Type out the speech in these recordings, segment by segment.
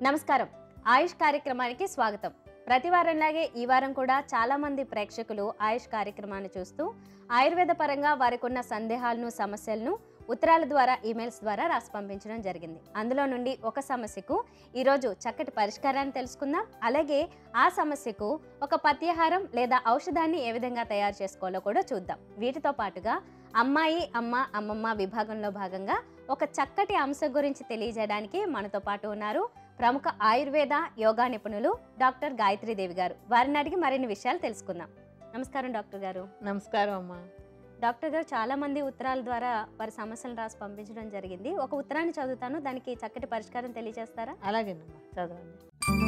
నమస్కారం ఆయుష్ కార్యక్రమానికి స్వాగతం ప్రతి వారంలాగే ఈ వారం కూడా చాలా మంది ప్రేక్షకులు ఆయుష్ కార్యక్రమాన్ని చూస్తూ ఆయుర్వేద పరంగా వారికి ఉన్న సందేహాలను సమస్యలను ఉత్తరాల ద్వారా ఈమెయిల్స్ ద్వారా రాసి పంపించడం జరిగింది అందులో నుండి ఒక సమస్యకు ఈరోజు చక్కటి పరిష్కారాన్ని తెలుసుకుందాం అలాగే ఆ సమస్యకు ఒక పత్యాహారం లేదా ఔషధాన్ని ఏ విధంగా తయారు చేసుకోవాలో కూడా చూద్దాం వీటితో పాటుగా అమ్మాయి అమ్మ అమ్మమ్మ విభాగంలో భాగంగా ఒక చక్కటి అంశం గురించి తెలియజేయడానికి మనతో పాటు ఉన్నారు ప్రముఖ ఆయుర్వేద యోగా నిపుణులు డాక్టర్ గాయత్రీదేవి గారు వారిని అడిగి మరిన్ని విషయాలు తెలుసుకుందాం నమస్కారం డాక్టర్ గారు నమస్కారం అమ్మా డాక్టర్ గారు చాలా మంది ఉత్తరాల ద్వారా వారి సమస్యలు రాసి పంపించడం జరిగింది ఒక ఉత్తరాన్ని చదువుతాను దానికి చక్కటి పరిష్కారం తెలియజేస్తారా అలాగేనమ్మా చదవండి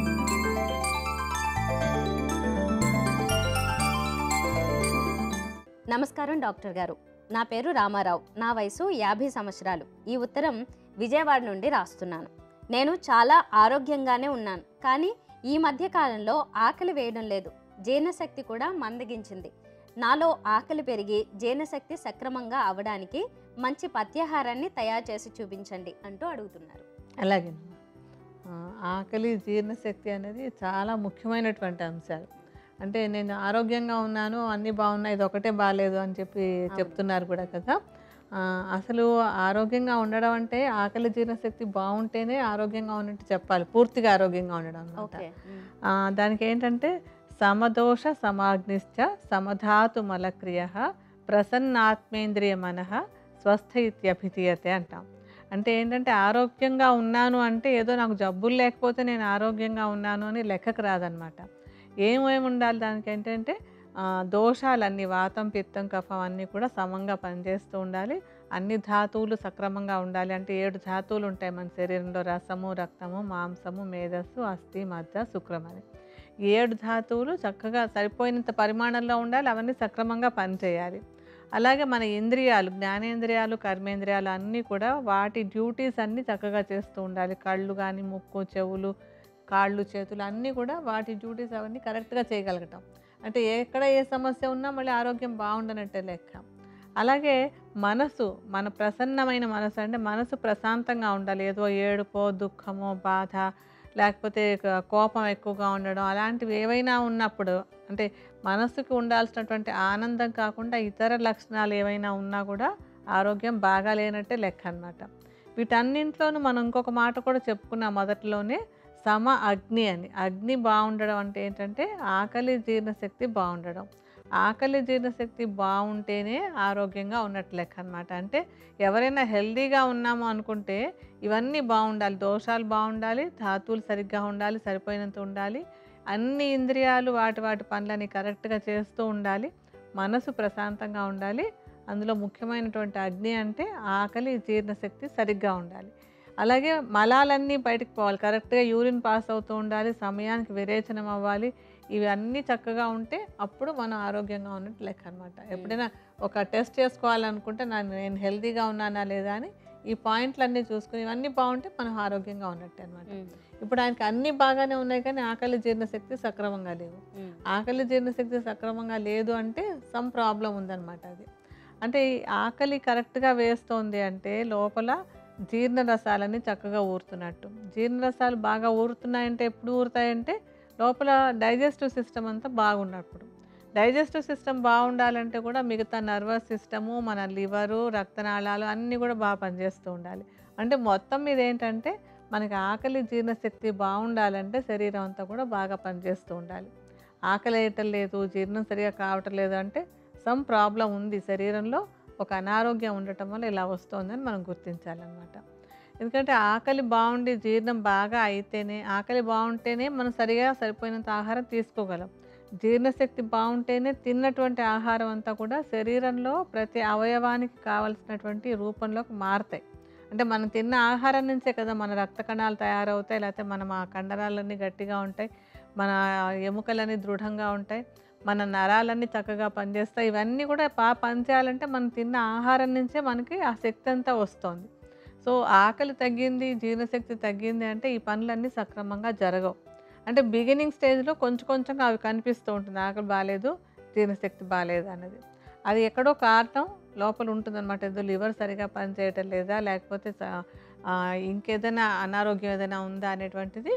నమస్కారం డాక్టర్ గారు నా పేరు రామారావు నా వయసు యాభై సంవత్సరాలు ఈ ఉత్తరం విజయవాడ నుండి రాస్తున్నాను నేను చాలా ఆరోగ్యంగానే ఉన్నాను కానీ ఈ మధ్య కాలంలో ఆకలి వేయడం లేదు జీర్ణశక్తి కూడా మందగించింది నాలో ఆకలి పెరిగి జీర్ణశక్తి సక్రమంగా అవడానికి మంచి పత్యాహారాన్ని తయారు చేసి చూపించండి అంటూ అడుగుతున్నారు అలాగేనమ్మా ఆ, ఆకలి జీర్ణశక్తి అనేది చాలా ముఖ్యమైనటువంటి అంశాలు అంటే నేను ఆరోగ్యంగా ఉన్నాను అన్నీ బాగున్నాయి ఇది ఒకటే బాగాలేదు అని చెప్పి చెప్తున్నారు కూడా కదా ఆ, అసలు ఆరోగ్యంగా ఉండడం అంటే ఆకలి జీర్ణశక్తి బాగుంటేనే ఆరోగ్యంగా ఉన్నట్టు చెప్పాలి పూర్తిగా ఆరోగ్యంగా ఉండడం అన్నమాట ఓకే ఆ, దానికి ఏంటంటే సమదోష సమాగ్నిశ్చ సమధాతు మలక్రియ ప్రసన్నాత్మేంద్రియ మనః స్వస్థ ఇత్యభిధీయతే అంటాం అంటే ఏంటంటే ఆరోగ్యంగా ఉన్నాను అంటే ఏదో నాకు జబ్బులు లేకపోతే నేను ఆరోగ్యంగా ఉన్నాను అని లెక్కకు రాదనమాట ఏమేమి ఉండాలి దానికి ఏంటంటే ఆ, దోషాలన్నీ వాతం పిత్తం కఫం అన్నీ కూడా సమంగా పనిచేస్తూ ఉండాలి అన్ని ధాతువులు సక్రమంగా ఉండాలి అంటే ఏడు ధాతువులు ఉంటాయి మన శరీరంలో రసము రక్తము మాంసము మేధస్సు అస్థి మజ్జ శుక్రం అని ఈ ఏడు ధాతువులు చక్కగా సరిపోయినంత పరిమాణంలో ఉండాలి అవన్నీ సక్రమంగా పనిచేయాలి అలాగే మన ఇంద్రియాలు జ్ఞానేంద్రియాలు కర్మేంద్రియాలు అన్నీ కూడా వాటి డ్యూటీస్ అన్నీ చక్కగా చేస్తూ ఉండాలి కళ్ళు కానీ ముక్కు చెవులు కాళ్ళు చేతులు అన్నీ కూడా వాటి డ్యూటీస్ అవన్నీ కరెక్ట్గా చేయగలగటం అంటే ఎక్కడ ఏ సమస్య ఉన్నా మళ్ళీ ఆరోగ్యం బాగుండనట్టే లెక్క అలాగే మనసు మన ప్రసన్నమైన మనసు అంటే మనసు ప్రశాంతంగా ఉండాలి ఏదో ఏడుపో దుఃఖమో బాధ లేకపోతే క- కోపం ఎక్కువగా ఉండడం అలాంటివి ఏవైనా ఉన్నప్పుడు అంటే మనసుకి ఉండాల్సినటువంటి ఆనందం కాకుండా ఇతర లక్షణాలు ఏవైనా ఉన్నా కూడా ఆరోగ్యం బాగా లేనట్టే లెక్క అన్నమాట వీటన్నింట్లోనూ మనం ఇంకొక మాట కూడా చెప్పుకున్నాం మొదట్లోనే సమ అగ్ని అని అగ్ని బాగుండడం అంటే ఏంటంటే ఆకలి జీర్ణశక్తి బాగుండడం ఆకలి జీర్ణశక్తి బాగుంటేనే ఆరోగ్యంగా ఉన్నట్టు లెక్క అనమాట అంటే ఎవరైనా హెల్దీగా ఉన్నాము అనుకుంటే ఇవన్నీ బాగుండాలి దోషాలు బాగుండాలి ధాతువులు సరిగ్గా ఉండాలి సరిపోయినంత ఉండాలి అన్ని ఇంద్రియాలు వాటి వాటి పనులని కరెక్ట్గా చేస్తూ ఉండాలి మనసు ప్రశాంతంగా ఉండాలి అందులో ముఖ్యమైనటువంటి అగ్ని అంటే ఆకలి జీర్ణశక్తి సరిగ్గా ఉండాలి అలాగే మలాలన్నీ బయటకు పోవాలి కరెక్ట్గా యూరిన్ పాస్ అవుతూ ఉండాలి సమయానికి విరేచనం అవ్వాలి ఇవన్నీ చక్కగా ఉంటే అప్పుడు మనం ఆరోగ్యంగా ఉన్నట్టు లెక్క అనమాట ఎప్పుడైనా ఒక టెస్ట్ చేసుకోవాలనుకుంటే నా- నేను హెల్తీగా ఉన్నానా లేదా అని ఈ పాయింట్లన్నీ చూసుకుని ఇవన్నీ బాగుంటే మనం ఆరోగ్యంగా ఉన్నట్టు అనమాట ఇప్పుడు ఆయనకి అన్నీ బాగానే ఉన్నాయి కానీ ఆకలి జీర్ణశక్తి సక్రమంగా లేవు ఆకలి జీర్ణశక్తి సక్రమంగా లేదు అంటే సమ్ ప్రాబ్లం ఉందన్నమాట అది అంటే ఈ ఆకలి కరెక్ట్గా వేస్తోంది అంటే లోపల జీర్ణ రసాలన్నీ చక్కగా ఊరుతున్నట్టు జీర్ణ రసాలు బాగా ఊరుతున్నాయంటే ఎప్పుడు ఊరుతాయంటే లోపల డైజెస్టివ్ సిస్టమ్ అంతా బాగున్నప్పుడు డైజెస్టివ్ సిస్టమ్ బాగుండాలంటే కూడా మిగతా నర్వస్ సిస్టము మన లివరు రక్తనాళాలు అన్నీ కూడా బాగా పనిచేస్తూ ఉండాలి అంటే మొత్తం మీద ఏంటంటే మనకి ఆకలి జీర్ణశక్తి బాగుండాలంటే శరీరం అంతా కూడా బాగా పనిచేస్తూ ఉండాలి ఆకలి వేయటం లేదు జీర్ణం సరిగా కావటం లేదు అంటే సమ్ ప్రాబ్లం ఉంది శరీరంలో ఒక అనారోగ్యం ఉండటం వల్ల ఇలా వస్తుందని మనం గుర్తించాలన్నమాట ఎందుకంటే ఆకలి బాగుండి జీర్ణం బాగా అయితేనే ఆకలి బాగుంటేనే మనం సరిగా సరిపోయినంత ఆహారం తీసుకోగలం జీర్ణశక్తి బాగుంటేనే తిన్నటువంటి ఆహారం అంతా కూడా శరీరంలో ప్రతి అవయవానికి కావలసినటువంటి రూపంలోకి మారుతాయి అంటే మనం తిన్న ఆహారం నుంచే కదా మన రక్త కణాలు తయారవుతాయి లేకపోతే మన మా కండరాలన్నీ గట్టిగా ఉంటాయి మన ఎముకలన్నీ దృఢంగా ఉంటాయి మన నరాలన్నీ చక్కగా పనిచేస్తాయి ఇవన్నీ కూడా బాగా పనిచేయాలంటే మనం తిన్న ఆహారం నుంచే మనకి ఆ శక్తి అంతా వస్తుంది సో ఆకలి తగ్గింది జీర్ణశక్తి తగ్గింది అంటే ఈ పనులన్నీ సక్రమంగా జరగవు అంటే బిగినింగ్ స్టేజ్లో కొంచెం కొంచెంగా అవి కనిపిస్తూ ఉంటుంది ఆకలి బాగాలేదు జీర్ణశక్తి బాగాలేదు అన్నది అది ఎక్కడో కారణం లోపల ఉంటుందన్నమాట ఏదో లివర్ సరిగా పనిచేయటం లేదా లేకపోతే స- ఆ, ఇంకేదైనా అనారోగ్యం ఏదైనా ఉందా అనేటువంటిది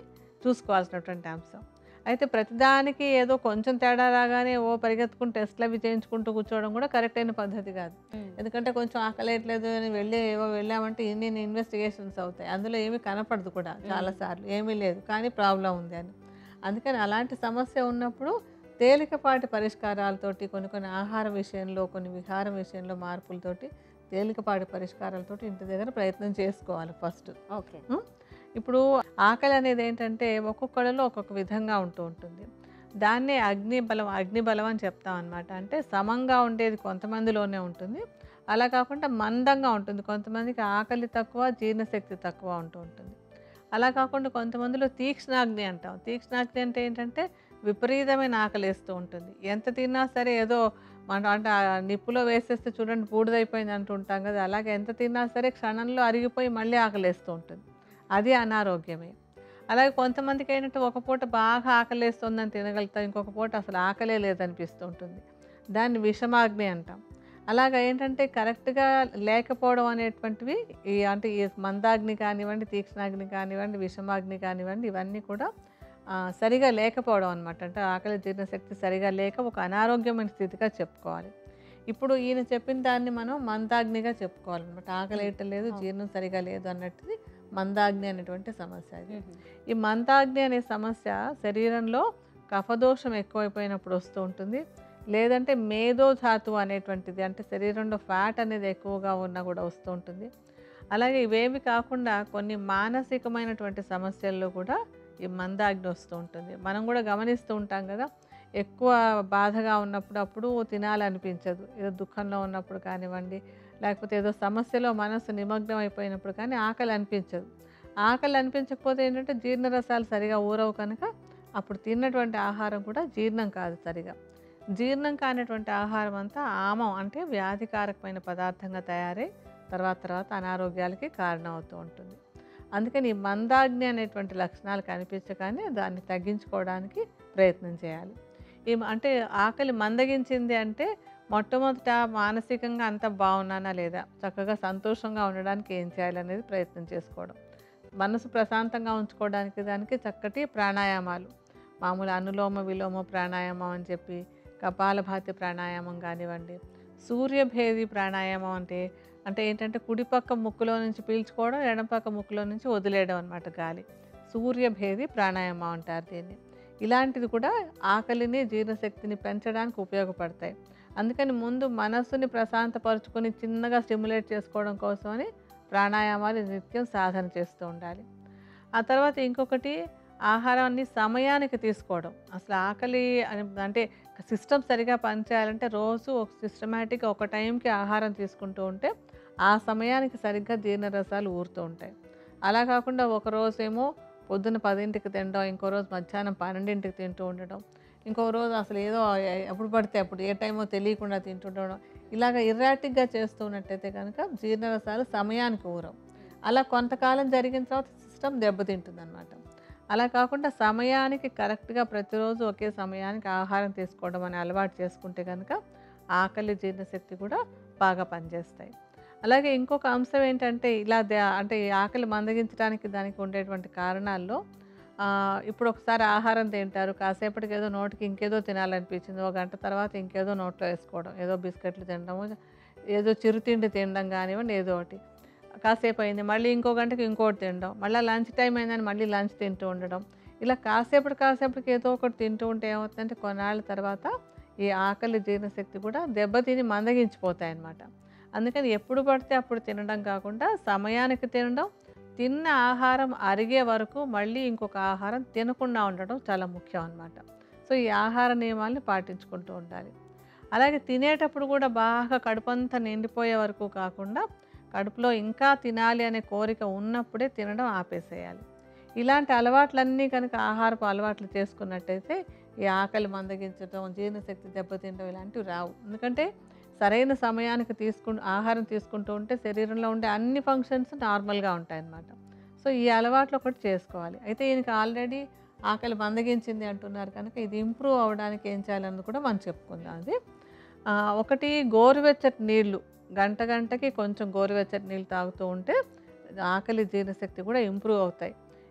చూసుకోవాల్సినటువంటి అంశం అయితే ప్రతిదానికి ఏదో కొంచెం తేడా రాగానే ఓ పరిగెత్తుకుని టెస్ట్లు అవి చేయించుకుంటూ కూర్చోవడం కూడా కరెక్ట్ అయిన పద్ధతి కాదు ఎందుకంటే కొంచెం ఆకలేయట్లేదు అని వెళ్ళి ఏవో వెళ్ళామంటే ఇన్ని ఇన్వెస్టిగేషన్స్ అవుతాయి అందులో ఏమీ కనపడదు కూడా చాలాసార్లు ఏమీ లేదు కానీ ప్రాబ్లం ఉంది అని అందుకని అలాంటి సమస్య ఉన్నప్పుడు తేలికపాటి పరిష్కారాలతోటి కొన్ని కొన్ని ఆహార విషయంలో కొన్ని విహారం విషయంలో మార్పులతోటి తేలికపాటి పరిష్కారాలతోటి ఇంటి దగ్గర ప్రయత్నం చేసుకోవాలి ఫస్ట్ ఓకే ఇప్పుడు ఆకలి అనేది ఏంటంటే ఒక్కొక్కళ్ళలో ఒక్కొక్క విధంగా ఉంటూ ఉంటుంది దాన్నే అగ్ని బలం అగ్ని బలం అని చెప్తాం అనమాట అంటే సమంగా ఉండేది కొంతమందిలోనే ఉంటుంది అలా కాకుండా మందంగా ఉంటుంది కొంతమందికి ఆకలి తక్కువ జీర్ణశక్తి తక్కువ ఉంటూ ఉంటుంది అలా కాకుండా కొంతమందిలో తీక్ష్ణాగ్ని అంటాం తీక్ష్ణాగ్ని అంటే ఏంటంటే విపరీతమైన ఆకలి వేస్తూ ఉంటుంది ఎంత తిన్నా సరే ఏదో మనం అంటే ఆ నిప్పులో వేసేస్తే చూడండి బూడిదైపోయింది అంటుంటాం కదా అలాగే ఎంత తిన్నా సరే క్షణంలో అరిగిపోయి మళ్ళీ ఆకలేస్తూ ఉంటుంది అది అనారోగ్యమే అలాగే కొంతమందికి ఏంటంటే ఒక పూట బాగా ఆకలేస్తుందని తినగలుగుతాం ఇంకొక పూట అసలు ఆకలే లేదనిపిస్తూ ఉంటుంది దాన్ని విషమాగ్ని అంటాం అలాగా ఏంటంటే కరెక్ట్గా లేకపోవడం అనేటువంటివి ఈ అంటే ఈ మందాగ్ని కానివ్వండి తీక్ష్ణాగ్ని కానివ్వండి విషమాగ్ని కానివ్వండి ఇవన్నీ కూడా ఆ, సరిగా లేకపోవడం అనమాట అంటే ఆకలి జీర్ణశక్తి సరిగా లేక ఒక అనారోగ్యమైన స్థితిగా చెప్పుకోవాలి ఇప్పుడు ఈయన చెప్పిన దాన్ని మనం మందాగ్నిగా చెప్పుకోవాలన్నమాట ఆకలి వేయటం లేదు జీర్ణం సరిగా లేదు అన్నట్టుది మందాగ్ని అనేటువంటి సమస్య అది ఈ మందాగ్ని అనే సమస్య శరీరంలో కఫదోషం ఎక్కువైపోయినప్పుడు వస్తూ ఉంటుంది లేదంటే మేధో ధాతువు అనేటువంటిది అంటే శరీరంలో ఫ్యాట్ అనేది ఎక్కువగా ఉన్నా కూడా వస్తూ ఉంటుంది అలాగే ఇవేమి కాకుండా కొన్ని మానసికమైనటువంటి సమస్యల్లో కూడా ఈ మందాగ్ని వస్తూ ఉంటుంది మనం కూడా గమనిస్తూ ఉంటాం కదా ఎక్కువ బాధగా ఉన్నప్పుడు అప్పుడు తినాలనిపించదు ఏదో దుఃఖంలో ఉన్నప్పుడు కానివ్వండి లేకపోతే ఏదో సమస్యలో మనసు నిమగ్నం అయిపోయినప్పుడు కానీ ఆకలి అనిపించదు ఆకలి అనిపించకపోతే ఏంటంటే జీర్ణరసాలు సరిగా ఊరవు కనుక అప్పుడు తిన్నటువంటి ఆహారం కూడా జీర్ణం కాదు సరిగా జీర్ణం కానటువంటి ఆహారం అంతా ఆమం అంటే వ్యాధికారకమైన పదార్థంగా తయారై తర్వాత తర్వాత అనారోగ్యాలకి కారణం అవుతూ ఉంటుంది అందుకని ఈ మందాగ్ని అనేటువంటి లక్షణాలు కనిపించగానే దాన్ని తగ్గించుకోవడానికి ప్రయత్నం చేయాలి ఈ అంటే ఆకలి మందగించింది అంటే మొట్టమొదట మానసికంగా అంత బాగున్నానా లేదా చక్కగా సంతోషంగా ఉండడానికి ఏం చేయాలనేది ప్రయత్నం చేసుకోవడం మనసు ప్రశాంతంగా ఉంచుకోవడానికి దానికి చక్కటి ప్రాణాయామాలు మామూలు అనులోమ విలోమ ప్రాణాయామం అని చెప్పి కపాలభాతి ప్రాణాయామం కానివ్వండి సూర్యభేది ప్రాణాయామం అంటే అంటే ఏంటంటే కుడిపక్క ముక్కులో నుంచి పీల్చుకోవడం ఎడమపక్క ముక్కులో నుంచి వదిలేయడం అనమాట గాలి సూర్యభేది ప్రాణాయామం అంటారు దీన్ని ఇలాంటిది కూడా ఆకలిని జీర్ణశక్తిని పెంచడానికి ఉపయోగపడతాయి అందుకని ముందు మనస్సుని ప్రశాంతపరుచుకొని చిన్నగా స్టిమ్యులేట్ చేసుకోవడం కోసమని ప్రాణాయామాలు నిత్యం సాధన చేస్తూ ఉండాలి ఆ తర్వాత ఇంకొకటి ఆహారాన్ని సమయానికి తీసుకోవడం అసలు ఆకలి అని అంటే సిస్టమ్ సరిగా పనిచేయాలంటే రోజు ఒక సిస్టమేటిక్గా ఒక టైంకి ఆహారం తీసుకుంటూ ఉంటే ఆ సమయానికి సరిగ్గా జీర్ణరసాలు ఊరుతూ ఉంటాయి అలా కాకుండా ఒక రోజేమో పొద్దున్న పదింటికి తినడం ఇంకో రోజు మధ్యాహ్నం పన్నెండింటికి తింటూ ఉండడం ఇంకో రోజు అసలు ఏదో ఎ- ఎప్పుడు పడితే అప్పుడు ఏ టైమో తెలియకుండా తింటుండడం ఇలాగ ఇర్రాటిక్గా చేస్తున్నట్టయితే కనుక జీర్ణరసాలు సమయానికి ఊరవు అలా కొంతకాలం జరిగిన తర్వాత సిస్టమ్ దెబ్బతింటుంది అనమాట అలా కాకుండా సమయానికి కరెక్ట్గా ప్రతిరోజు ఒకే సమయానికి ఆహారం తీసుకోవడం అనే అలవాటు చేసుకుంటే కనుక ఆకలి జీర్ణశక్తి కూడా బాగా పనిచేస్తాయి అలాగే ఇంకొక అంశం ఏంటంటే ఇలా ద- అంటే ఈ ఆకలి మందగించడానికి దానికి ఉండేటువంటి కారణాల్లో ఆ, ఇప్పుడు ఒకసారి ఆహారం తింటారు కాసేపటికి ఏదో నోటికి ఇంకేదో తినాలనిపించింది ఒక గంట తర్వాత ఇంకేదో నోట్లో వేసుకోవడం ఏదో బిస్కెట్లు తినడము ఏదో చిరుతిండి తినడం కానివ్వండి ఏదో ఒకటి కాసేపు అయింది మళ్ళీ ఇంకో గంటకి ఇంకోటి తినడం మళ్ళీ లంచ్ టైం అయిందని మళ్ళీ లంచ్ తింటూ ఉండడం ఇలా కాసేపటి కాసేపటికి ఏదో ఒకటి తింటూ ఉంటే ఏమవుతుందంటే కొన్నాళ్ళ తర్వాత ఈ ఆకలి జీర్ణశక్తి కూడా దెబ్బతిని మందగించిపోతాయి అన్నమాట అందుకని ఎప్పుడు పడితే అప్పుడు తినడం కాకుండా సమయానికి తినడం తిన్న ఆహారం అరిగే వరకు మళ్ళీ ఇంకొక ఆహారం తినకుండా ఉండడం చాలా ముఖ్యం అన్నమాట సో ఈ ఆహార నియమాల్ని పాటించుకుంటూ ఉండాలి అలాగే తినేటప్పుడు కూడా బాగా కడుపంతా నిండిపోయే వరకు కాకుండా కడుపులో ఇంకా తినాలి అనే కోరిక ఉన్నప్పుడే తినడం ఆపేసేయాలి ఇలాంటి అలవాట్లన్నీ కనుక ఆహారపు అలవాట్లు చేసుకున్నట్టయితే ఈ ఆకలి మందగించడం జీర్ణశక్తి దెబ్బతినడం ఇలాంటివి రావు ఎందుకంటే సరైన సమయానికి తీసుకు ఆహారం తీసుకుంటూ ఉంటే శరీరంలో ఉండే అన్ని ఫంక్షన్స్ నార్మల్గా ఉంటాయన్నమాట సో ఈ అలవాట్లు ఒకటి చేసుకోవాలి అయితే ఈయనకి ఆల్రెడీ ఆకలి మందగించింది అంటున్నారు కనుక ఇది ఇంప్రూవ్ అవ్వడానికి ఏం చేయాలన్నది కూడా మనం చెప్పుకుందాం అది ఆ, ఒకటి గోరువెచ్చటి నీళ్ళు గంట గంటకి కొంచెం గోరువెచ్చటి నీళ్ళు తాగుతూ ఉంటే ఆకలి జీర్ణశక్తి కూడా ఇంప్రూవ్ అవుతాయి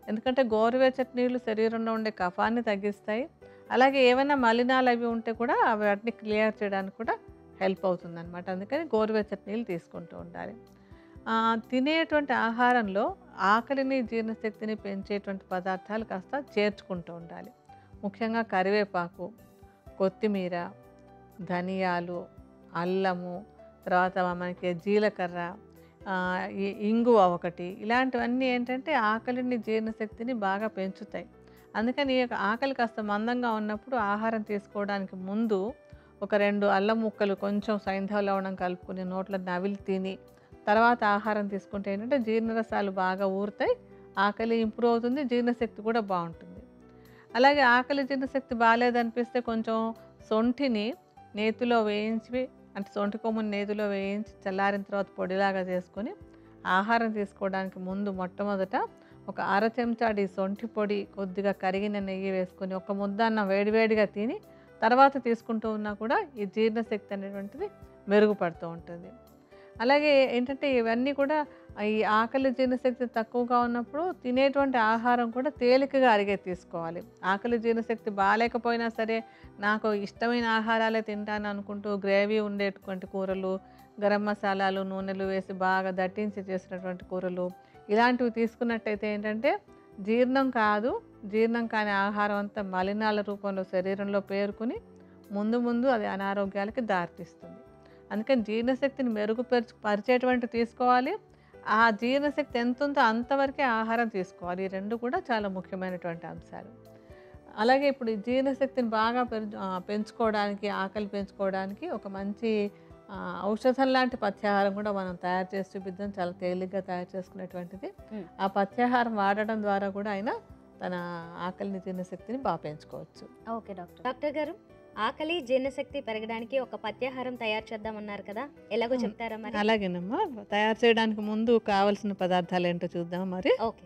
ఎందుకంటే గోరువెచ్చటి నీళ్ళు శరీరంలో ఉండే కఫాన్ని తగ్గిస్తాయి అలాగే ఏమైనా మలినాలు అవి ఉంటే కూడా అవి వాటిని క్లియర్ చేయడానికి కూడా హెల్ప్ అవుతుంది అనమాట అందుకని గోరువెచ్చటి నీళ్ళు తీసుకుంటూ ఉండాలి ఆ, తినేటువంటి ఆహారంలో ఆకలిని జీర్ణశక్తిని పెంచేటువంటి పదార్థాలు కాస్త చేర్చుకుంటూ ఉండాలి ముఖ్యంగా కరివేపాకు కొత్తిమీర ధనియాలు అల్లము తర్వాత మనకి జీలకర్ర ఆ, ఈ ఇంగువ ఒకటి ఇలాంటివన్నీ ఏంటంటే ఆకలిని జీర్ణశక్తిని బాగా పెంచుతాయి అందుకని ఈ యొక్క ఆకలి కాస్త మందంగా ఉన్నప్పుడు ఆహారం తీసుకోవడానికి ముందు ఒక రెండు అల్లం ముక్కలు కొంచెం సైంధవ లవణం కలుపుకుని నోట్లో నవిలి తిని తర్వాత ఆహారం తీసుకుంటే ఏంటంటే జీర్ణరసాలు బాగా ఊరుతాయి ఆకలి ఇంప్రూవ్ అవుతుంది జీర్ణశక్తి కూడా బాగుంటుంది అలాగే ఆకలి జీర్ణశక్తి బాగాలేదనిపిస్తే కొంచెం సొంఠిని నేతిలో వేయించి అంటే సొంటి కొమ్ముని నేతిలో వేయించి చల్లారిన తర్వాత పొడిలాగా చేసుకొని ఆహారం తీసుకోవడానికి ముందు మొట్టమొదట ఒక అర చెంచాడి సొంఠి పొడి కొద్దిగా కరిగిన నెయ్యి వేసుకొని ఒక ముద్ద అన్నం వేడివేడిగా తిని తర్వాత తీసుకుంటూ ఉన్నా కూడా ఈ జీర్ణశక్తి అనేటువంటిది మెరుగుపడుతూ ఉంటుంది అలాగే ఏంటంటే ఇవన్నీ కూడా ఈ ఆకలి జీర్ణశక్తి తక్కువగా ఉన్నప్పుడు తినేటువంటి ఆహారం కూడా తేలికగా అరిగే తీసుకోవాలి ఆకలి జీర్ణశక్తి బాగాలేకపోయినా సరే నాకు ఇష్టమైన ఆహారాలే తింటాను అనుకుంటూ గ్రేవీ ఉండేటువంటి కూరలు గరం మసాలాలు నూనెలు వేసి బాగా దట్టించి చేసినటువంటి కూరలు ఇలాంటివి తీసుకున్నట్టయితే ఏంటంటే జీర్ణం కాదు జీర్ణం కాని ఆహారం అంతా మలినాల రూపంలో శరీరంలో పేరుకుని ముందు ముందు అది అనారోగ్యాలకి దారితీస్తుంది అందుకని జీర్ణశక్తిని మెరుగుపరచు పరిచేటువంటి తీసుకోవాలి ఆ జీర్ణశక్తి ఎంత ఉందో అంతవరకే ఆహారం తీసుకోవాలి ఈ రెండు కూడా చాలా ముఖ్యమైనటువంటి అంశాలు అలాగే ఇప్పుడు ఈ జీర్ణశక్తిని బాగా పెంచు ఆ, పెంచుకోవడానికి ఆకలి పెంచుకోవడానికి ఒక మంచి ఆ, ఔషధం లాంటి పథ్యాహారం కూడా మనం తయారు చేసి చూపిద్దాం చాలా తేలిగ్గా తయారు చేసుకునేటువంటిది మ్. ఆ పథ్యాహారం వాడడం ద్వారా కూడా ఆయన తన ఆకలిని జీర్ణశక్తిని బాగా పెంచుకోవచ్చు ఓకే డాక్టర్ డాక్టర్ గారు ఆకలి జీర్ణశక్తి పెరగడానికి ఒక పత్యాహారం తయారు చేద్దామన్నారు కదా ఎలాగో అవును. చెప్తారా మరి అలాగేనమ్మా తయారు చేయడానికి ముందు కావలసిన పదార్థాలు ఏంటో చూద్దాం మరి ఓకే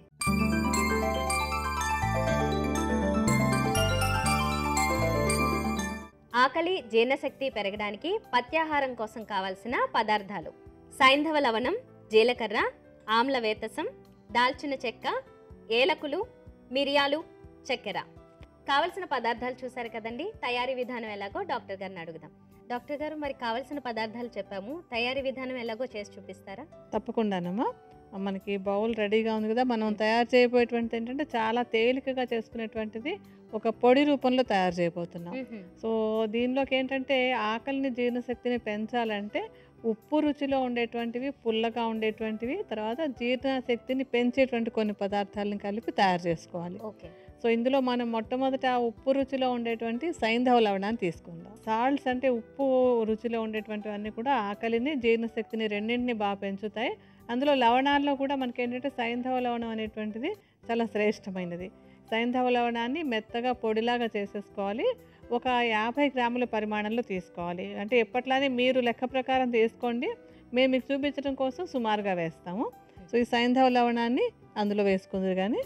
ఆకలి జీర్ణశక్తి పెరగడానికి పత్యాహారం కోసం కావలసిన పదార్థాలు సైంధవ లవణం జీలకర్ర ఆమ్ల వేతసం దాల్చిన చెక్క ఏలకులు మిరియాలు చక్కెర కావలసిన పదార్థాలు చూసారు కదండి తయారీ విధానం ఎలాగో డాక్టర్ గారిని అడుగుదాం డాక్టర్ గారు మరి కావలసిన పదార్థాలు చెప్పాము తయారీ విధానం ఎలాగో చేసి చూపిస్తారా తప్పకుండానమ్మా మనకి బౌల్ రెడీగా ఉంది కదా మనం తయారు చేయబోయేటువంటిది ఏంటంటే చాలా తేలికగా చేసుకునేటువంటిది ఒక పొడి రూపంలో తయారు చేయబోతున్నాం సో దీనిలోకి ఏంటంటే ఆకలిని జీర్ణశక్తిని పెంచాలంటే ఉప్పు రుచిలో ఉండేటువంటివి పుల్లగా ఉండేటువంటివి తర్వాత జీర్ణశక్తిని పెంచేటువంటి కొన్ని పదార్థాలను కలిపి తయారు చేసుకోవాలి ఓకే సో ఇందులో మనం మొట్టమొదట ఉప్పు రుచిలో ఉండేటువంటి సైంధవ లవణాన్ని తీసుకుందాం సాల్ట్స్ అంటే ఉప్పు రుచిలో ఉండేటువంటివన్నీ కూడా ఆకలిని జీర్ణశక్తిని రెండింటిని బాగా పెంచుతాయి అందులో లవణాల్లో కూడా మనకి ఏంటంటే సైంధవ లవణం అనేటువంటిది చాలా శ్రేష్టమైనది సైంధవ లవణాన్ని మెత్తగా పొడిలాగా చేసేసుకోవాలి ఒక యాభై గ్రాముల పరిమాణంలో తీసుకోవాలి అంటే ఎప్పట్లానే మీరు లెక్క ప్రకారం తీసుకోండి మేము మీకు చూపించడం కోసం సుమారుగా వేస్తాము సో ఈ సైంధవ లవణాన్ని అందులో వేసుకుందరు కానీ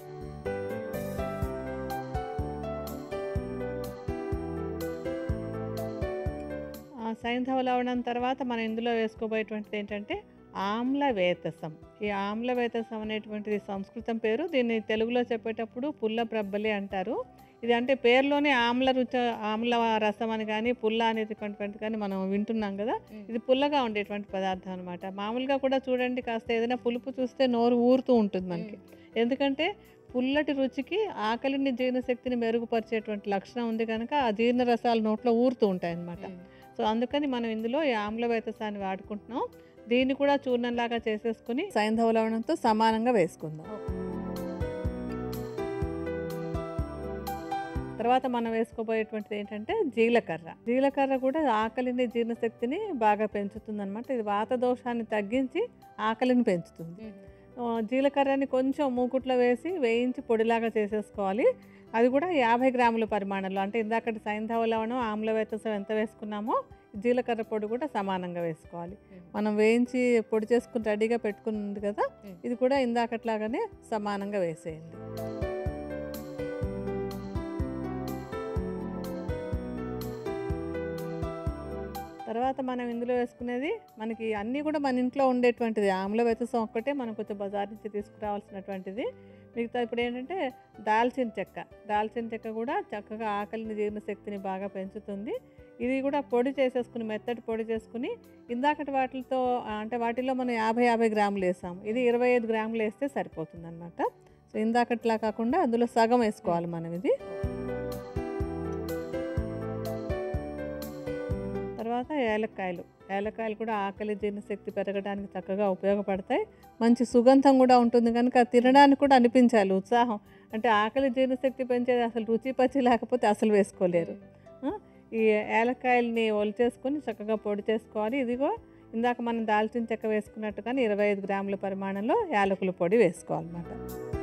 ఆ సైంధవ లవణం తర్వాత మనం ఇందులో వేసుకోబోయేటువంటిది ఏంటంటే ఆమ్ల వేతసం ఈ ఆమ్ల వేతసం అనేటువంటిది సంస్కృతం పేరు దీన్ని తెలుగులో చెప్పేటప్పుడు పుల్ల ప్రబ్బలి అంటారు ఇది అంటే పేరులోనే ఆమ్ల రుచ ఆమ్ల రసం అని కానీ పుల్ల అనేటువంటిది కానీ మనం వింటున్నాం కదా ఇది పుల్లగా ఉండేటువంటి పదార్థం అనమాట మామూలుగా కూడా చూడండి కాస్త ఏదైనా పులుపు చూస్తే నోరు ఊరుతూ ఉంటుంది మనకి ఎందుకంటే పుల్లటి రుచికి ఆకలిని జీర్ణశక్తిని మెరుగుపరిచేటువంటి లక్షణం ఉంది కనుక ఆ జీర్ణ రసాలు నోట్లో ఊరుతూ ఉంటాయి అన్నమాట సో అందుకని మనం ఇందులో ఈ ఆమ్ల వేతసాన్ని వాడుకుంటున్నాం దీన్ని కూడా చూర్ణంలాగా చేసేసుకుని సైంధవ లవణంతో సమానంగా వేసుకుందాం తర్వాత మనం వేసుకోబోయేటువంటిది ఏంటంటే జీలకర్ర జీలకర్ర కూడా ఆకలిని జీర్ణశక్తిని బాగా పెంచుతుంది అనమాట ఇది వాత దోషాన్ని తగ్గించి ఆకలిని పెంచుతుంది ఆ, జీలకర్రని కొంచెం మూకుట్లో వేసి వేయించి పొడిలాగా చేసేసుకోవాలి అది కూడా యాభై గ్రాముల పరిమాణంలో అంటే ఇందాకటి సైంధవ లవణం ఆమ్ల వేతసం ఎంత వేసుకున్నామో జీలకర్ర పొడి కూడా సమానంగా వేసుకోవాలి మనం వేయించి పొడి చేసుకుని రెడీగా పెట్టుకుని ఉంది కదా మ్మ్. ఇది కూడా ఇందాకట్లాగానే సమానంగా వేసేయండి తర్వాత మనం ఇందులో వేసుకునేది మనకి అన్నీ కూడా మన ఇంట్లో ఉండేటువంటిది ఆమ్ల వ్యతసం ఒక్కటే మనం కొంచెం బజార్ నుంచి తీసుకురావాల్సినటువంటిది మిగతా ఇప్పుడు ఏంటంటే దాల్చిన చెక్క దాల్చిన చెక్క కూడా చక్కగా ఆకలిని జీర్ణశక్తిని బాగా పెంచుతుంది ఇది కూడా పొడి చేసేసుకుని మెత్తటి పొడి చేసుకుని ఇందాకటి వాటితో ఆ, అంటే వాటిలో మనం యాభై యాభై గ్రాములు వేసాము ఇది ఇరవై ఐదు గ్రాములు వేస్తే సరిపోతుంది అనమాట సో ఇందాకట్లా కాకుండా అందులో సగం వేసుకోవాలి మనం ఇది తర్వాత ఏలక్కాయలు ఏలక్కాయలు కూడా ఆకలి జీర్ణశక్తి పెరగడానికి చక్కగా ఉపయోగపడతాయి మంచి సుగంధం కూడా ఉంటుంది కనుక తినడానికి కూడా అనిపించాలి ఉత్సాహం అంటే ఆకలి జీర్ణశక్తి పెంచేది అసలు రుచి పచ్చి లేకపోతే అసలు వేసుకోలేరు ఈ ఏలక్కాయలని ఒలిచేసుకొని చక్కగా పొడి చేసుకోవాలి ఇదిగో ఇందాక మనం దాల్చిన చెక్క వేసుకున్నట్టుగానే ఇరవై ఐదు గ్రాముల పరిమాణంలో యాలకుల పొడి వేసుకోవాలన్నమాట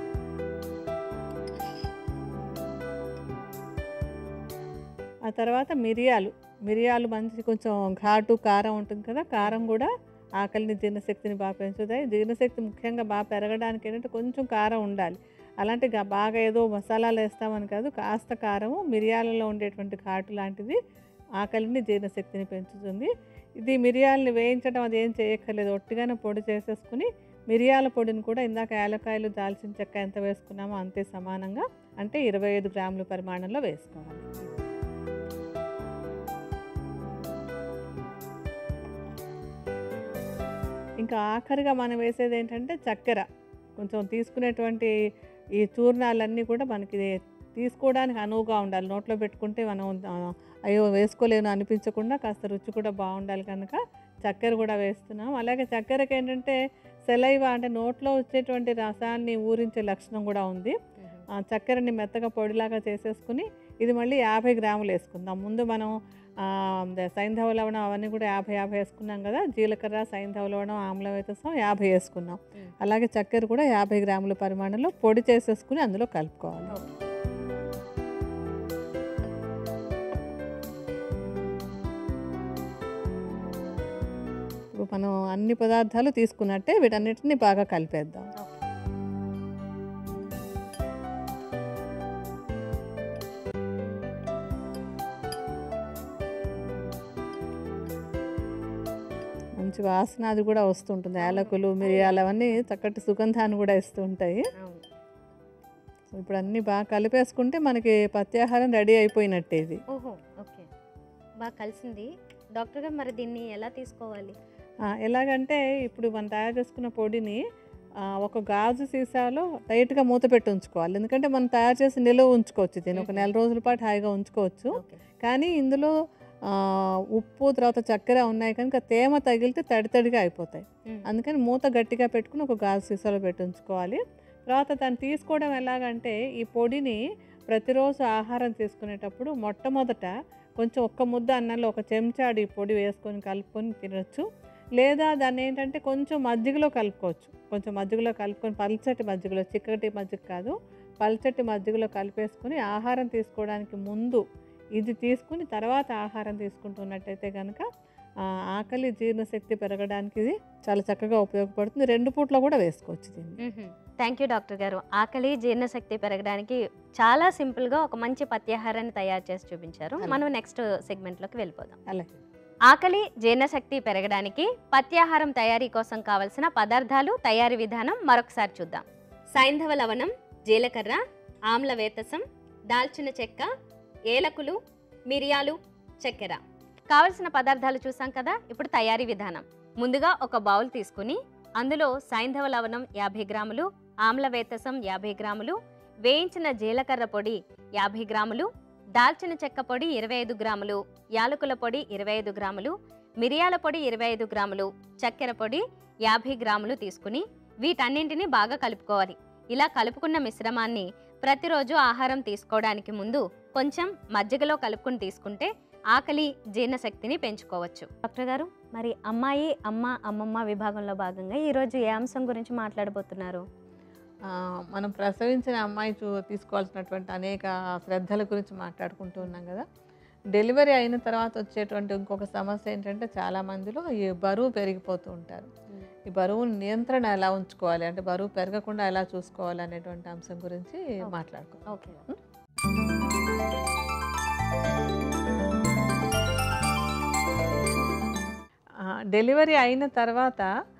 ఆ తర్వాత మిరియాలు మిరియాలు మంచి కొంచెం ఘాటు కారం ఉంటుంది కదా కారం కూడా ఆకలిని జీర్ణశక్తిని బాగా పెంచుతాయి జీర్ణశక్తి ముఖ్యంగా బాగా పెరగడానికి ఏంటంటే కొంచెం కారం ఉండాలి అలాంటి గా- బాగా ఏదో మసాలాలు వేస్తామని కాదు కాస్త కారము మిరియాలలో ఉండేటువంటి ఘాటు లాంటిది ఆకలిని జీర్ణశక్తిని పెంచుతుంది ఇది మిరియాలని వేయించడం అది ఏం చేయక్కర్లేదు ఒట్టిగానే పొడి చేసేసుకుని మిరియాల పొడిని కూడా ఇందాక యాలకాయలు దాల్చిన చెక్క ఎంత వేసుకున్నామో అంతే సమానంగా అంటే ఇరవై ఐదు గ్రాముల పరిమాణంలో వేసుకోవాలి ఇంకా ఆఖరిగా మనం వేసేది ఏంటంటే చక్కెర కొంచెం తీసుకునేటువంటి ఈ చూర్ణాలన్నీ కూడా మనకి తీసుకోవడానికి అనువుగా ఉండాలి నోట్లో పెట్టుకుంటే మనం ఆ, అయ్యో వేసుకోలేను అనిపించకుండా కాస్త రుచి కూడా బాగుండాలి కనుక చక్కెర కూడా వేస్తున్నాం అలాగే చక్కెరకి ఏంటంటే సెలైవ అంటే నోట్లో వచ్చేటువంటి రసాన్ని ఊరించే లక్షణం కూడా ఉంది ఆ చక్కెరని మెత్తగా పొడిలాగా చేసేసుకుని ఇది మళ్ళీ యాభై గ్రాములు వేసుకుందాం ముందు మనం ఆ, ద- సైంధవ లవణం అవన్నీ కూడా యాభై యాభై వేసుకున్నాం కదా జీలకర్ర సైంధవ లవణం ఆమ్ల వేతసం యాభై వేసుకున్నాం మ్మ్. అలాగే చక్కెర కూడా యాభై గ్రాముల పరిమాణంలో పొడి చేసేసుకుని అందులో కలుపుకోవాలి ఇప్పుడు మనం అన్ని పదార్థాలు తీసుకున్నట్టే వీటన్నిటిని బాగా కలిపేద్దాం మంచి వాసన అది కూడా వస్తుంటుంది యాలకులు మిరియాలు అవన్నీ చక్కటి సుగంధాన్ని కూడా ఇస్తూ ఉంటాయి అవును సో ఇప్పుడు అన్నీ బాగా కలిపేసుకుంటే మనకి పత్యాహారం రెడీ అయిపోయినట్టే ఇది ఓహో ఓకే బాగా కలిసింది డాక్టర్ గారు మరి దీన్ని ఎలా తీసుకోవాలి ఆ, ఎలాగంటే ఇప్పుడు మనం తయారు చేసుకున్న పొడిని ఆ, ఒక గాజు సీసాలో టైట్గా మూత పెట్టి ఉంచుకోవాలి ఎందుకంటే మనం తయారు చేసి నిల్వ ఉంచుకోవచ్చు దీన్ని ఒక మ్మ్. నెల రోజుల పాటు హాయిగా ఉంచుకోవచ్చు ఓకే కానీ ఇందులో ఆ, ఉప్పు తర్వాత చక్కెర ఉన్నాయి కనుక తేమ తగిలితే తడి తడిగా అయిపోతాయి మ్మ్. అందుకని మూత గట్టిగా పెట్టుకుని ఒక గాజు సీసాలో పెట్టి ఉంచుకోవాలి తర్వాత దాన్ని తీసుకోవడం ఎలాగంటే ఈ పొడిని ప్రతిరోజు ఆహారం తీసుకునేటప్పుడు మొట్టమొదట కొంచెం ఒక్క ముద్ద అన్నంలో ఒక చెంచాడు ఈ పొడి వేసుకొని కలుపుకొని తినొచ్చు లేదా దాన్ని ఏంటంటే కొంచెం మజ్జిగలో కలుపుకోవచ్చు కొంచెం మజ్జిగలో కలుపుకొని పల్చటి మజ్జిగలో చిక్కటి మజ్జిగ కాదు పల్చటి మజ్జిగలో కలిపేసుకొని ఆహారం తీసుకోవడానికి ముందు ఇది తీసుకుని తర్వాత ఆహారం తీసుకుంటున్నట్టయితే కనుక ఆ, ఆకలి జీర్ణశక్తి పెరగడానికి ఇది చాలా చక్కగా ఉపయోగపడుతుంది రెండు పూట్ల కూడా వేసుకోవచ్చు దీన్ని థ్యాంక్ యూ డాక్టర్ గారు ఆకలి జీర్ణశక్తి పెరగడానికి చాలా సింపుల్గా ఒక మంచి పత్యాహారాన్ని తయారు చేసి చూపించారు అలాగే. మనం నెక్స్ట్ సెగ్మెంట్లోకి వెళ్ళిపోదాం అలాగే ఆకలి జీర్ణశక్తి పెరగడానికి పత్యాహారం తయారీ కోసం కావలసిన పదార్థాలు తయారీ విధానం మరొకసారి చూద్దాం సైంధవ లవణం జీలకర్ర ఆమ్ల వేతసం దాల్చిన చెక్క ఏలకులు మిరియాలు చక్కెర కావలసిన పదార్థాలు చూసాం కదా ఇప్పుడు తయారీ విధానం ముందుగా ఒక బౌల్ తీసుకుని అందులో సైంధవ లవణం యాభై గ్రాములు ఆమ్ల వేతసం యాభై గ్రాములు వేయించిన జీలకర్ర పొడి యాభై గ్రాములు దాల్చిన చెక్క పొడి ఇరవై ఐదు గ్రాములు యాలకుల పొడి ఇరవై ఐదు గ్రాములు మిరియాల పొడి ఇరవై ఐదు గ్రాములు చక్కెర పొడి యాభై గ్రాములు తీసుకుని వీటన్నింటినీ బాగా కలుపుకోవాలి ఇలా కలుపుకున్న మిశ్రమాన్ని ప్రతిరోజు ఆహారం తీసుకోవడానికి ముందు కొంచెం మజ్జిగలో కలుపుకుని తీసుకుంటే ఆకలి జీర్ణశక్తిని పెంచుకోవచ్చు డాక్టర్ గారు మరి అమ్మాయి అమ్మ అమ్మమ్మ విభాగంలో భాగంగా ఈరోజు ఏ అంశం గురించి మాట్లాడబోతున్నారు ఆ, మనం ప్రసవించిన అమ్మాయి చూ తీసుకోవాల్సినటువంటి అనేక శ్రద్ధల గురించి మాట్లాడుకుంటూ ఉన్నాం కదా డెలివరీ అయిన తర్వాత వచ్చేటువంటి ఇంకొక సమస్య ఏంటంటే చాలా మందిలో ఈ బరువు పెరిగిపోతూ ఉంటారు ఈ బరువు నియంత్రణ ఎలా ఉంచుకోవాలి అంటే బరువు పెరగకుండా ఎలా చూసుకోవాలి అనేటువంటి అంశం గురించి మాట్లాడుకుందాం ఓకే ఆ, డెలివరీ అయిన తర్వాత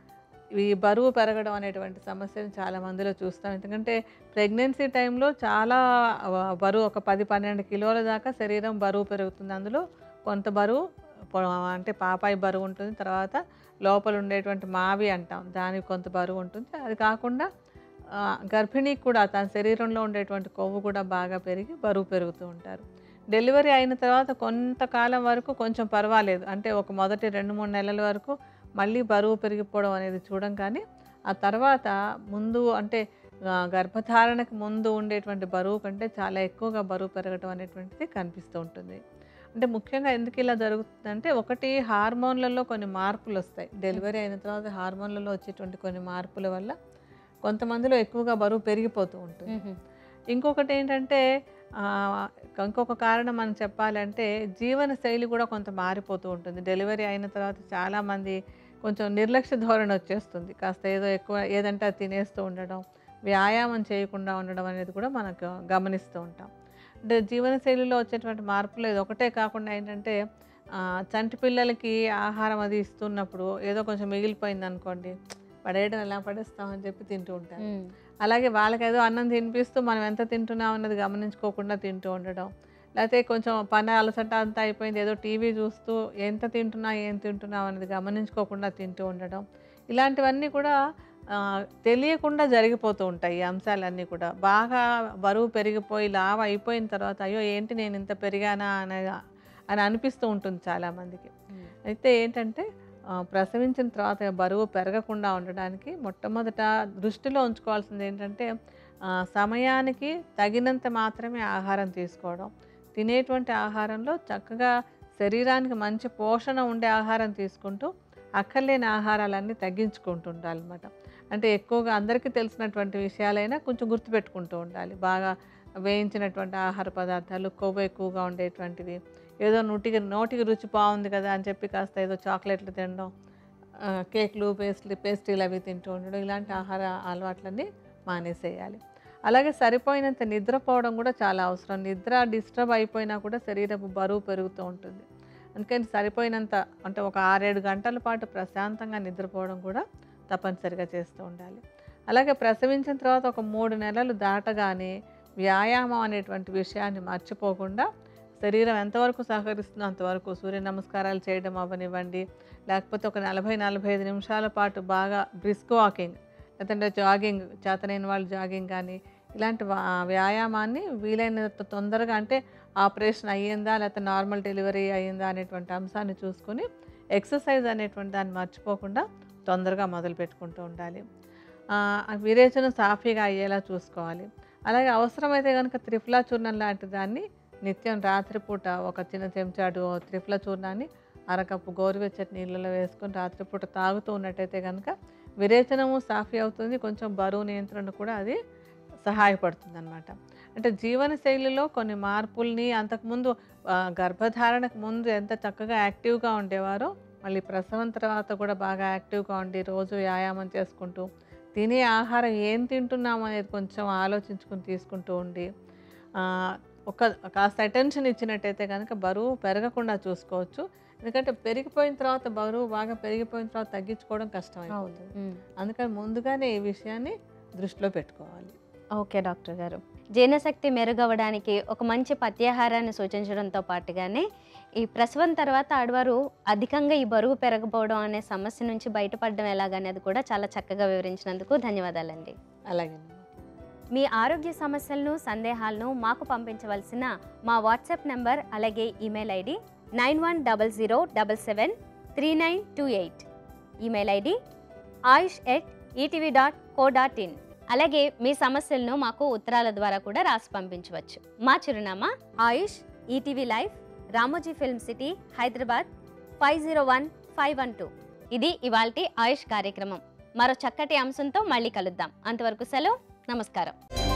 ఈ బరువు పెరగడం అనేటువంటి సమస్యను చాలా మందిలో చూస్తాం ఎందుకంటే ప్రెగ్నెన్సీ టైంలో చాలా వ- బరువు ఒక పది పన్నెండు కిలోల దాకా శరీరం బరువు పెరుగుతుంది అందులో కొంత బరువు పొ- అంటే పాపాయి బరువు ఉంటుంది తర్వాత లోపల ఉండేటువంటి మావి అంటాం దానికి కొంత బరువు ఉంటుంది అది కాకుండా ఆ, గర్భిణికి కూడా తన శరీరంలో ఉండేటువంటి కొవ్వు కూడా బాగా పెరిగి బరువు పెరుగుతూ ఉంటారు డెలివరీ అయిన తర్వాత కొంతకాలం వరకు కొంచెం పర్వాలేదు అంటే ఒక మొదటి రెండు మూడు నెలల వరకు మళ్ళీ బరువు పెరిగిపోవడం అనేది చూడం కానీ ఆ తర్వాత ముందు అంటే ఆ, గర్భధారణకు ముందు ఉండేటువంటి బరువు కంటే చాలా ఎక్కువగా బరువు పెరగడం అనేటువంటిది కనిపిస్తూ ఉంటుంది అంటే ముఖ్యంగా ఎందుకు ఇలా జరుగుతుందంటే ఒకటి హార్మోన్లలో కొన్ని మార్పులు వస్తాయి డెలివరీ అయిన తర్వాత హార్మోన్లలో వచ్చేటువంటి కొన్ని మార్పుల వల్ల కొంతమందిలో ఎక్కువగా బరువు పెరిగిపోతూ ఉంటుంది మ్మ్. ఇంకొకటి ఏంటంటే ఆ, ఇంకొక కారణం మనం చెప్పాలంటే జీవన శైలి కూడా కొంత మారిపోతూ ఉంటుంది డెలివరీ అయిన తర్వాత చాలామంది కొంచెం నిర్లక్ష్య ధోరణి వచ్చేస్తుంది కాస్త ఏదో ఎక్కువ ఏదంటే అది తినేస్తూ ఉండడం వ్యాయామం చేయకుండా ఉండడం అనేది కూడా మనకు గమనిస్తూ ఉంటాం అంటే జీవన శైలిలో వచ్చేటువంటి మార్పులు ఇది ఒకటే కాకుండా ఏంటంటే ఆ, చంటి పిల్లలకి ఆహారం అది ఇస్తున్నప్పుడు ఏదో కొంచెం మిగిలిపోయింది అనుకోండి పడేయడం ఎలా పడేస్తామని చెప్పి తింటూ ఉంటారు మ్మ్. అలాగే వాళ్ళకి ఏదో అన్నం తినిపిస్తూ మనం ఎంత తింటున్నాం అన్నది గమనించుకోకుండా తింటూ ఉండడం లేకపోతే కొంచెం పని అలసట అంతా అయిపోయింది ఏదో టీవీ చూస్తూ ఎంత తింటున్నా ఏం తింటున్నాం అనేది గమనించుకోకుండా తింటూ ఉండడం ఇలాంటివన్నీ కూడా ఆ, తెలియకుండా జరిగిపోతూ ఉంటాయి ఈ అంశాలన్నీ కూడా బాగా బరువు పెరిగిపోయి లావ అయిపోయిన తర్వాత అయ్యో ఏంటి నేను ఇంత పెరిగానా అనే అని అనిపిస్తూ ఉంటుంది చాలామందికి మ్మ్. అయితే ఏంటంటే ఆ, ప్రసవించిన తర్వాత బరువు పెరగకుండా ఉండడానికి మొట్టమొదట దృష్టిలో ఉంచుకోవాల్సింది ఏంటంటే ఆ, సమయానికి తగినంత మాత్రమే ఆహారం తీసుకోవడం తినేటువంటి ఆహారంలో చక్కగా శరీరానికి మంచి పోషణ ఉండే ఆహారం తీసుకుంటూ అక్కర్లేని ఆహారాలన్నీ తగ్గించుకుంటూ ఉండాలన్నమాట అంటే ఎక్కువగా అందరికీ తెలిసినటువంటి విషయాలైనా కొంచెం గుర్తుపెట్టుకుంటూ ఉండాలి బాగా వేయించినటువంటి ఆహార పదార్థాలు కొవ్వు ఎక్కువగా ఉండేటువంటివి ఏదో నోటికి నోటికి రుచి బాగుంది కదా అని చెప్పి కాస్త ఏదో చాక్లెట్లు తినడం ఆ, కేక్లు పేస్ట్లు పేస్ట్రీలు అవి తింటూ ఉండడం ఇలాంటి ఆహార అలవాట్లన్నీ మానేసేయాలి అలాగే సరిపోయినంత నిద్రపోవడం కూడా చాలా అవసరం నిద్ర డిస్టర్బ్ అయిపోయినా కూడా శరీరపు బరువు పెరుగుతూ ఉంటుంది అందుకని సరిపోయినంత అంటే ఒక ఆరేడు గంటల పాటు ప్రశాంతంగా నిద్రపోవడం కూడా తప్పనిసరిగా చేస్తూ ఉండాలి అలాగే ప్రసవించిన తర్వాత ఒక మూడు నెలలు దాటగానే వ్యాయామం అనేటువంటి విషయాన్ని మర్చిపోకుండా శరీరం ఎంతవరకు సహకరిస్తుందో అంతవరకు సూర్య నమస్కారాలు చేయడం అవ్వనివ్వండి లేకపోతే ఒక నలభై నలభై ఐదు నిమిషాల పాటు బాగా బ్రిస్క్ వాకింగ్ లేదంటే జాగింగ్ చేతనైన వాళ్ళు జాగింగ్ కానీ ఇలాంటి వా- వ్యాయామాన్ని వీలైనంత తొందరగా అంటే ఆపరేషన్ అయ్యిందా లేకపోతే నార్మల్ డెలివరీ అయ్యిందా అనేటువంటి అంశాన్ని చూసుకొని ఎక్సర్సైజ్ అనేటువంటి దాన్ని మర్చిపోకుండా తొందరగా మొదలు పెట్టుకుంటూ ఉండాలి ఆ, ఆ విరేచనం సాఫీగా అయ్యేలా చూసుకోవాలి అలాగే అవసరమైతే కనుక త్రిఫలా చూర్ణం లాంటి దాన్ని నిత్యం రాత్రిపూట ఒక చిన్న చెంచాడు త్రిఫల చూర్ణాన్ని అరకప్పు గోరువెచ్చటి నీళ్ళలో వేసుకొని రాత్రిపూట తాగుతూ ఉన్నట్టయితే కనుక విరేచనము సాఫీ అవుతుంది కొంచెం బరువు నియంత్రణ కూడా అది సహాయపడుతుంది అనమాట అంటే జీవన శైలిలో కొన్ని మార్పుల్ని అంతకుముందు ఆ, గర్భధారణకు ముందు ఎంత చక్కగా యాక్టివ్గా ఉండేవారో మళ్ళీ ప్రసవం తర్వాత కూడా బాగా యాక్టివ్గా ఉండి రోజు వ్యాయామం చేసుకుంటూ తినే ఆహారం ఏం తింటున్నాం అనేది కొంచెం ఆలోచించుకుని తీసుకుంటూ ఉండి ఆ, ఒక కాస్త అటెన్షన్ ఇచ్చినట్టయితే కనుక బరువు పెరగకుండా చూసుకోవచ్చు ఎందుకంటే పెరిగిపోయిన తర్వాత బరువు బాగా పెరిగిపోయిన తర్వాత తగ్గించుకోవడం కష్టం అయిపోతుంది మ్మ్. అందుకని ముందుగానే ఈ విషయాన్ని దృష్టిలో పెట్టుకోవాలి ఓకే డాక్టర్ గారు జీర్ణశక్తి మెరుగవడానికి ఒక మంచి పత్యాహారాన్ని సూచించడంతో పాటుగానే ఈ ప్రసవం తర్వాత ఆడవారు అధికంగా ఈ బరువు పెరగపోవడం అనే సమస్య నుంచి బయటపడడం ఎలాగనేది కూడా చాలా చక్కగా వివరించినందుకు ధన్యవాదాలండి అలాగే మీ ఆరోగ్య సమస్యలను సందేహాలను మాకు పంపించవలసిన మా వాట్సాప్ నంబర్ అలాగే email ID nine one double zero double seven three nine two eight email ID Aayush at ETV dot co dot in అలాగే మీ సమస్యలను మాకు ఉత్తరాల ద్వారా కూడా రాసి పంపించవచ్చు మా చిరునామా Aayush ETV live Ramoji Film City Hyderabad five zero one five one two ఇది ఇవాల్టి ఆయుష్ కార్యక్రమం మరో చక్కటి అంశంతో మళ్ళీ కలుద్దాం అంతవరకు సెలవు నమస్కారం